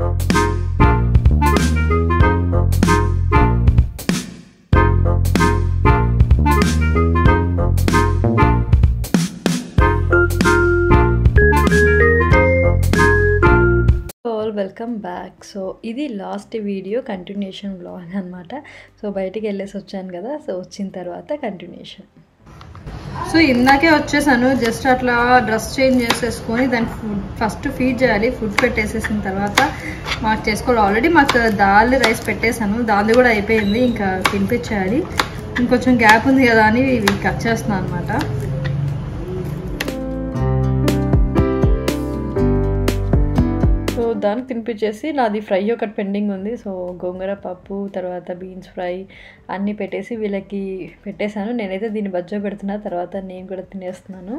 all welcome back so ఇది last video continuation blog అనమాట so బయటికి వెళ్ళేసి వచ్చాను కదా సో వచ్చిన తర్వాత కంటిన్యూషన్ సో ఇందాకే వచ్చేసాను జస్ట్ అట్లా డ్రెస్ చేంజ్ చేసేసుకొని దాన్ని ఫుడ్ ఫస్ట్ ఫీడ్ చేయాలి ఫుడ్ పెట్టేసేసిన తర్వాత మాకు చేసుకోవాలి ఆల్రెడీ మాకు దాల్ రైస్ పెట్టేశాను దాల్ది కూడా అయిపోయింది ఇంకా తినిపించేయాలి ఇంకొంచెం గ్యాప్ ఉంది కదా అని ఇవి కట్ చేస్తున్నాను అనమాట సో దానికి తినిపించేసి నాది ఫ్రై ఒకటి పెండింగ్ ఉంది సో గోంగూర పప్పు తర్వాత బీన్స్ ఫ్రై అన్నీ పెట్టేసి వీళ్ళకి పెట్టేశాను నేనైతే దీన్ని బజ్జో పెడుతున్నా తర్వాత నేను కూడా తినేస్తున్నాను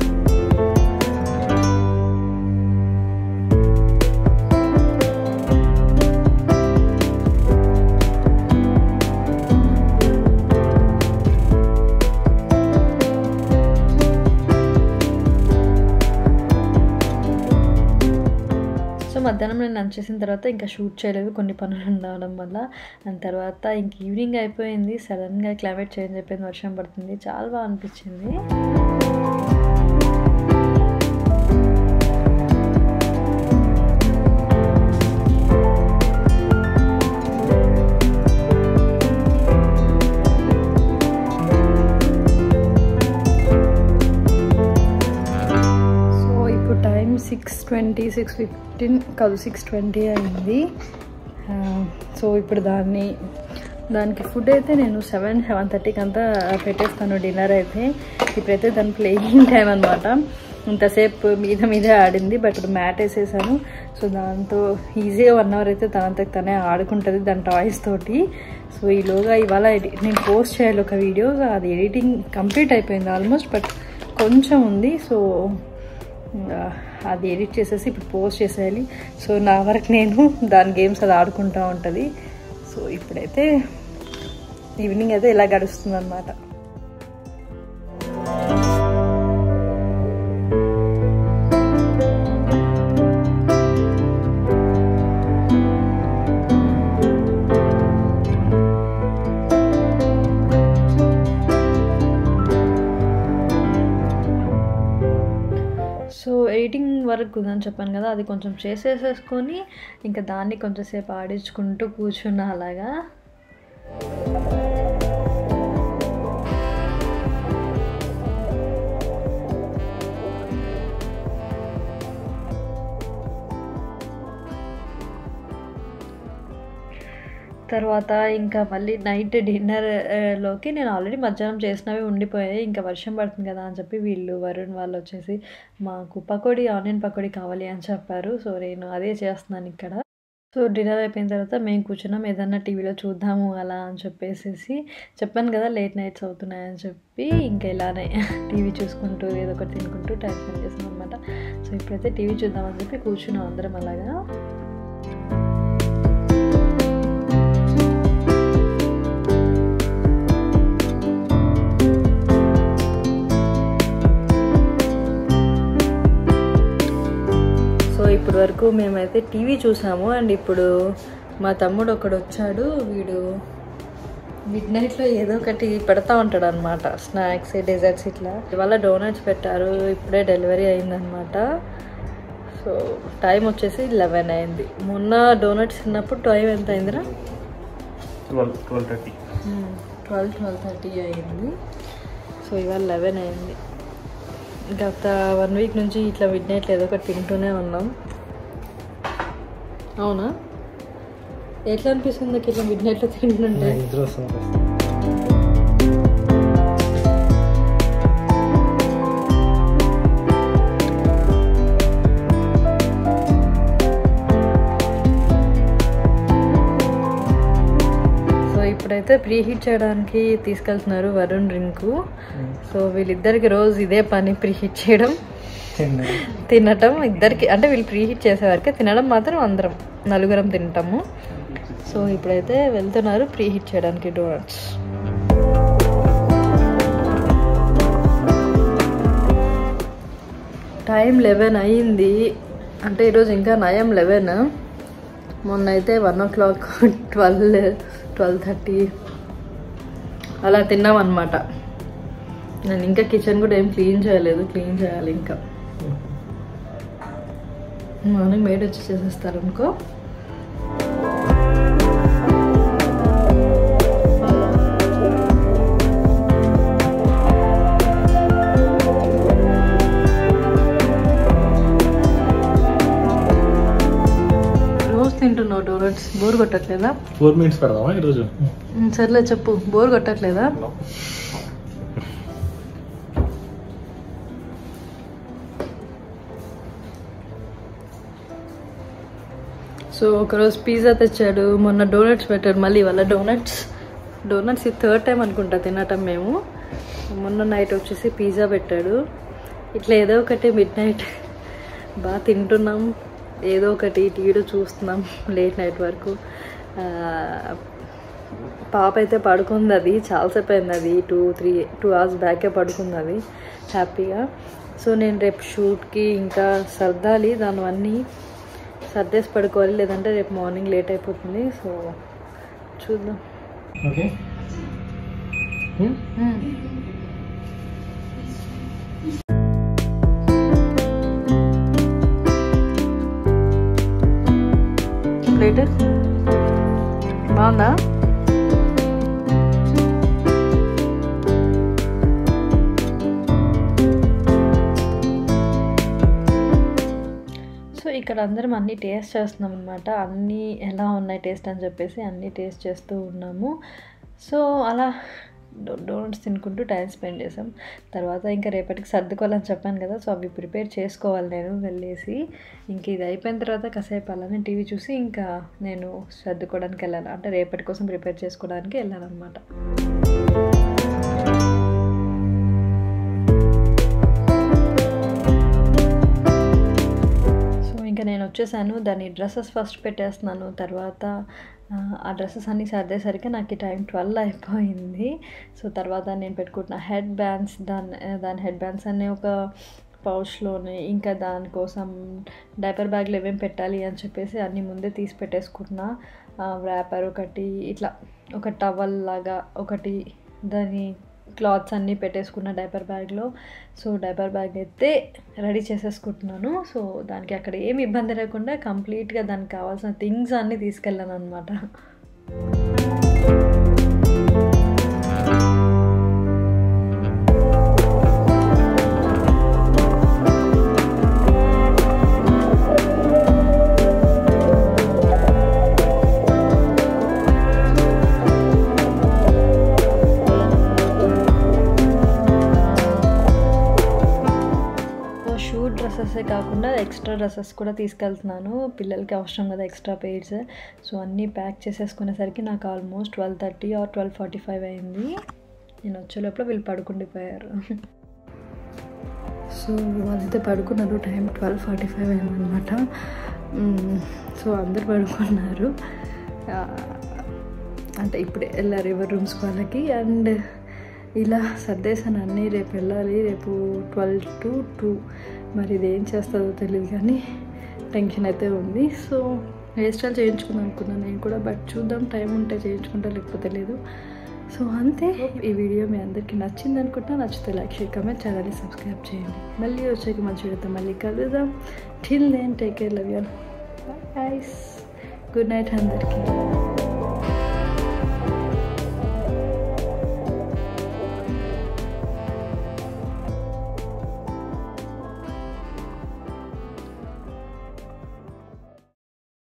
సో మధ్యాహ్నం నేను లంచ్ చేసిన తర్వాత ఇంకా షూట్ చేయలేదు కొన్ని పనులు ఉండడం వల్ల దాని తర్వాత ఇంక ఈవినింగ్ అయిపోయింది సడన్గా క్లైమేట్ చేంజ్ అయిపోయింది వర్షం పడుతుంది చాలా బాగా అనిపించింది సో ఇప్పుడు time six twenty six fifteen కాదు సిక్స్ ట్వంటీ అయింది ఆ, సో ఇప్పుడు దాన్ని దానికి ఫుడ్ అయితే నేను సెవెన్ సెవెన్ థర్టీకి అంతా పెట్టేస్తాను డిన్నర్ అయితే ఇప్పుడైతే దాని ప్లేయింగ్ టైం అనమాట ఇంతసేపు మీద మీదే ఆడింది బట్ ఇప్పుడు మ్యాట్ వేసేసాను సో దాంతో ఈజీగా వన్ అవర్ అయితే తనంతకు తనే ఆడుకుంటుంది దాని టాయ్స్ తోటి సో ఈలోగా ఇవాళ ఎడి- నేను పోస్ట్ చేయాలి ఒక వీడియో అది ఎడిటింగ్ కంప్లీట్ అయిపోయింది ఆల్మోస్ట్ బట్ కొంచెం ఉంది సో ఇంకా అది ఎడిట్ చేసేసి ఇప్పుడు పోస్ట్ చేసేయాలి సో నా వరకు నేను దాని గేమ్స్ అది ఆడుకుంటూ ఉంటుంది సో ఇప్పుడైతే ఈవినింగ్ అయితే ఇలా గడుస్తుంది అనమాట సో ఎడిటింగ్ వర్క్ ఉందని చెప్పాను కదా అది కొంచెం చేసేసేసుకొని ఇంకా దాన్ని కొంచెంసేపు ఆడించుకుంటూ కూర్చున్నా అలాగా తర్వాత ఇంకా మళ్ళీ నైట్ డిన్నర్ ఆ, లోకి నేను ఆల్రెడీ మధ్యాహ్నం చేసినవి ఉండిపోయాయి ఇంకా వర్షం పడుతుంది కదా అని చెప్పి వీళ్ళు వరుణ్ వాళ్ళు వచ్చేసి మాకు పకోడీ ఆనియన్ పకోడీ కావాలి అని చెప్పారు సో నేను అదే చేస్తున్నాను ఇక్కడ సో డిన్నర్ అయిపోయిన తర్వాత మేము కూర్చున్నాం ఏదన్నా టీవీలో చూద్దాము అలా అని చెప్పేసి చెప్పాను కదా లేట్ నైట్స్ అవుతున్నాయని చెప్పి ఇంకా ఇలానే టీవీ చూసుకుంటూ ఏదో ఒకటి తినుకుంటూ టైం స్పెండ్ చేసాం అనమాట సో ఇప్పుడైతే టీవీ చూద్దామని చెప్పి కూర్చున్నాం అందరం అలాగా సో ఇప్పటి వరకు మేమైతే టీవీ చూసాము అండ్ ఇప్పుడు మా తమ్ముడు ఒకడు వచ్చాడు వీడు మిడ్ నైట్లో ఏదో ఒకటి పెడతా ఉంటాడు అనమాట స్నాక్స్ డెజర్ట్స్ ఇట్లా ఇవాళ డోనట్స్ పెట్టారు ఇప్పుడే డెలివరీ అయిందనమాట సో టైం వచ్చేసి లెవెన్ అయింది మొన్న డోనట్స్ తిన్నప్పుడు టైం ఎంత అయిందిరా twelve twelve thirty twelve twelve thirty అయింది సో ఇవాళ లెవెన్ అయింది గత వన్ వీక్ నుంచి ఇట్లా మిడ్ నైట్లో ఏదో ఒకటి తింటూనే ఉన్నాం అవునా ఎట్లా అనిపిస్తుంది నాకు ఇట్లా మిడ్ నైట్లో తింటుంటే నిద్ర వస్తుంది సో ఇప్పుడైతే ప్రీ హీట్ చేయడానికి తీసుకెళ్తున్నారు వరుణ్ డ్రింకు సో వీళ్ళిద్దరికి రోజు ఇదే పని ప్రీ హీట్ చేయడం తినటం ఇద్దరికి అంటే వీళ్ళు ప్రీ హీట్ చేసేవారికి తినడం మాత్రం అందరం నలుగురం తింటాము సో ఇప్పుడైతే వెళ్తున్నారు ప్రీ హీట్ చేయడానికి డోనట్స్ టైం లెవెన్ అయ్యింది అంటే ఈరోజు ఇంకా నయం లెవెన్ మొన్న అయితే one o'clock twelve twelve thirty అలా తిన్నాం అనమాట నేను ఇంకా కిచెన్ కూడా ఏం క్లీన్ చేయలేదు క్లీన్ చేయాలి ఇంకా మార్నింగ్ మేడ్ వచ్చి చేసేస్తారు అనుకో రోజు తింటున్నావు డోనట్స్ బోర్ కొట్టట్లేదా ఫోర్ మినిట్స్ పెడదామా ఈరోజు ఉమ్, సర్లే చెప్పు బోర్ కొట్టట్లేదా సో ఒకరోజు పిజ్జా తెచ్చాడు మొన్న డోనట్స్ పెట్టాడు మళ్ళీ వాళ్ళ డోనట్స్ డోనట్స్ ఇది థర్డ్ టైం అనుకుంటా తినటం మేము మొన్న నైట్ వచ్చేసి పిజ్జా పెట్టాడు ఇట్లా ఏదో ఒకటి మిడ్ నైట్ బాగా తింటున్నాం ఏదో ఒకటి టీవీలో చూస్తున్నాం లేట్ నైట్ వరకు ఆ, పాప అయితే పడుకుంది అది చాలాసేపు అయింది అది టూ త్రీ టూ అవర్స్ బ్యాకే పడుకుంది అది హ్యాపీగా సో నేను రేపు షూట్కి ఇంకా సర్దాలి దానివన్నీ సర్దేసి పడుకోవాలి లేదంటే రేపు మార్నింగ్ లేట్ అయిపోతుంది సో చూద్దాం ఓకే ప్లేట్ బాగుందా సో ఇక్కడ అందరం అన్నీ టేస్ట్ చేస్తున్నాం అనమాట అన్నీ ఎలా ఉన్నాయి టేస్ట్ అని చెప్పేసి అన్నీ టేస్ట్ చేస్తూ ఉన్నాము సో అలా డో- డోనట్స్ తినుకుంటూ టైం స్పెండ్ చేసాం తర్వాత ఇంకా రేపటికి సర్దుకోవాలని చెప్పాను కదా సో అవి ప్రిపేర్ చేసుకోవాలి నేను వెళ్ళేసి ఇంక ఇది అయిపోయిన తర్వాత కాసేపు అలానే టీవీ చూసి ఇంకా నేను సర్దుకోవడానికి వెళ్ళాను అంటే రేపటి కోసం ప్రిపేర్ చేసుకోవడానికి వెళ్ళాను అనమాట సో ఇంకా నేను వచ్చేసాను దాని డ్రెస్సెస్ ఫస్ట్ పెట్టేస్తున్నాను తర్వాత ఆ, ఆ డ్రెస్సెస్ అన్నీ సర్దేసరికి నాకు ఈ టైం ట్వెల్వ్ అయిపోయింది సో తర్వాత నేను పెట్టుకుంటున్న హెడ్ బ్యాండ్స్ దాని దాని హెడ్ బ్యాండ్స్ అన్నీ ఒక పౌచ్లోనే ఇంకా దానికోసం డైపర్ బ్యాగ్లో ఏమేమి పెట్టాలి అని చెప్పేసి అన్నీ ముందే తీసి పెట్టేసుకుంటున్నా ర్యాపర్ ఒకటి ఇట్లా ఒక టవల్ లాగా ఒకటి దాని క్లాత్స్ అన్నీ పెట్టేసుకున్న డైపర్ బ్యాగ్లో సో డైపర్ బ్యాగ్ అయితే రెడీ చేసేసుకుంటున్నాను సో దానికి అక్కడ ఏమి ఇబ్బంది లేకుండా కంప్లీట్గా దానికి కావాల్సిన థింగ్స్ అన్నీ తీసుకెళ్ళాను అనమాట షూ డ్రెస్సెసే కాకుండా ఎక్స్ట్రా డ్రెస్సెస్ కూడా తీసుకెళ్తున్నాను పిల్లలకి అవసరం కదా ఎక్స్ట్రా పెయిర్స్ సో అన్నీ ప్యాక్ చేసేసుకునేసరికి నాకు almost twelve thirty or twelve forty five అయింది నేను వచ్చే లోపల వీళ్ళు పడుకుండిపోయారు సో వాళ్ళైతే పడుకున్నారు టైం ట్వెల్వ్ ఫార్టీ ఫైవ్ అయిందనమాట సో అందరు పడుకున్నారు ఆ, అంటే ఇప్పుడే వెళ్ళారు ఎవరి రూమ్స్ వాళ్ళకి అండ్ ఇలా సర్దేశాను అన్నీ రేపు వెళ్ళాలి రేపు ట్వెల్వ్ టు టూ మరి ఇది ఏం చేస్తుందో తెలియదు కానీ టెన్షన్ అయితే ఉంది సో హెయిర్ స్టైల్ చేయించుకుందాం అనుకున్నాను నేను కూడా బట్ చూద్దాం టైం ఉంటే చేయించుకుంటా లేకపోతే లేదు సో అంతే ఈ వీడియో మీ అందరికీ నచ్చింది అనుకుంటా నచ్చితే లైక్ షేర్ కమెంట్ ఛానల్ని సబ్స్క్రైబ్ చేయండి మళ్ళీ వచ్చాక మంచి వీడియోతో మళ్ళీ కలుద్దాం till then take care love you guys good night అందరికీ